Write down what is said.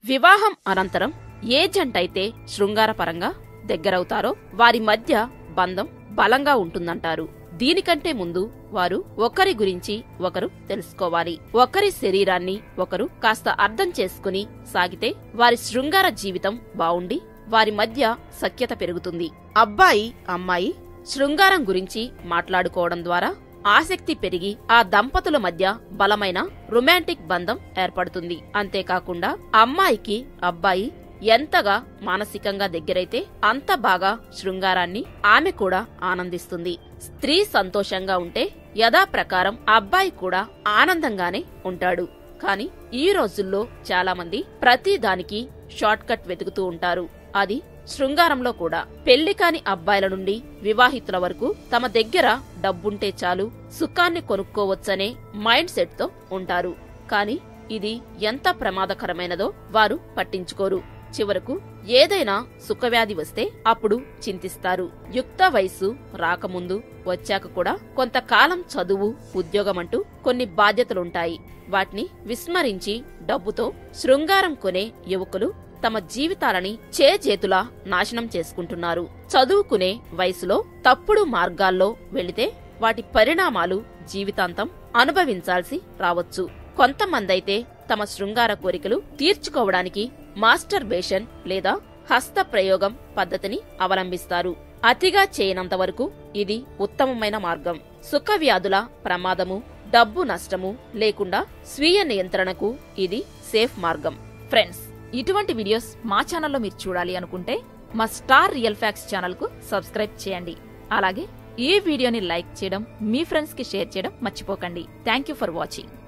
వివాహం అనంతరం ఏ జంటైతే శృంగారపరంగా దగ్గరవుతారో వారి మధ్య బంధం బలంగా ఉంటుందంటారు దీనికంటే ముందు వారు ఒకరి గురించి ఒకరు తెలుసుకోవాలి ఒకరి శరీరాన్ని ఒకరు కాస్త అర్థం చేసుకుని సాగితే వారి శృంగార జీవితం బావుండి వారి మధ్య సఖ్యత పెరుగుతుంది అబ్బాయి అమ్మాయి శృంగారం గురించి మాట్లాడుకోవడం ద్వారా ఆసక్తి పెరిగి ఆ దంపతుల మధ్య బలమైన రొమాంటిక్ బంధం ఏర్పడుతుంది అంతేకాకుండా అమ్మాయికి అబ్బాయి ఎంతగా మానసికంగా దగ్గరైతే అంత బాగా శృంగారాన్ని ఆమె కూడా ఆనందిస్తుంది స్త్రీ సంతోషంగా ఉంటే యథాప్రకారం అబ్బాయి కూడా ఆనందంగానే ఉంటాడు కాని ఈ రోజుల్లో చాలా మంది ప్రతి దానికి షార్ట్ కట్ వెతుకుతూ ఉంటారు అది శృంగారంలో కూడా పెళ్లి కాని అబ్బాయిల నుండి వివాహితుల వరకు తమ దగ్గర డబ్బుంటే చాలు సుఖాన్ని కొనుక్కోవచ్చనే మైండ్ సెట్ తో ఉంటారు కాని ఇది ఎంత ప్రమాదకరమైనదో వారు పట్టించుకోరు చివరకు ఏదైనా సుఖవ్యాధి వస్తే అప్పుడు చింతిస్తారు యుక్త వయస్సు రాకముందు వచ్చాక కూడా కొంతకాలం చదువు ఉద్యోగమంటూ కొన్ని బాధ్యతలుంటాయి వాటిని విస్మరించి డబ్బుతో శృంగారం కొనే యువకులు తమ జీవితాలని చేజేతులా నాశనం చేసుకుంటున్నారు చదువుకునే వయసులో తప్పుడు మార్గాల్లో వెళితే వాటి పరిణామాలు జీవితాంతం అనుభవించాల్సి రావచ్చు కొంతమందైతే తమ శృంగార కోరికలు తీర్చుకోవడానికి మాస్టర్ బేషన్ లేదా హస్త ప్రయోగం పద్ధతిని అవలంబిస్తారు అతిగా చేయనంత వరకు ఇది ఉత్తమమైన మార్గం సుఖ వ్యాధుల ప్రమాదము డబ్బు నష్టము లేకుండా స్వీయ నియంత్రణకు ఇది సేఫ్ మార్గం ఫ్రెండ్స్ ఇటువంటి వీడియోస్ మా ఛానల్లో మీరు చూడాలి అనుకుంటే మా స్టార్ రియల్ ఫ్యాక్ట్స్ ఛానల్ కు సబ్స్క్రైబ్ చేయండి అలాగే ఈ వీడియోని లైక్ చేయడం మీ ఫ్రెండ్స్ కి షేర్ చేయడం మర్చిపోకండి థ్యాంక్ యూ ఫర్ వాచింగ్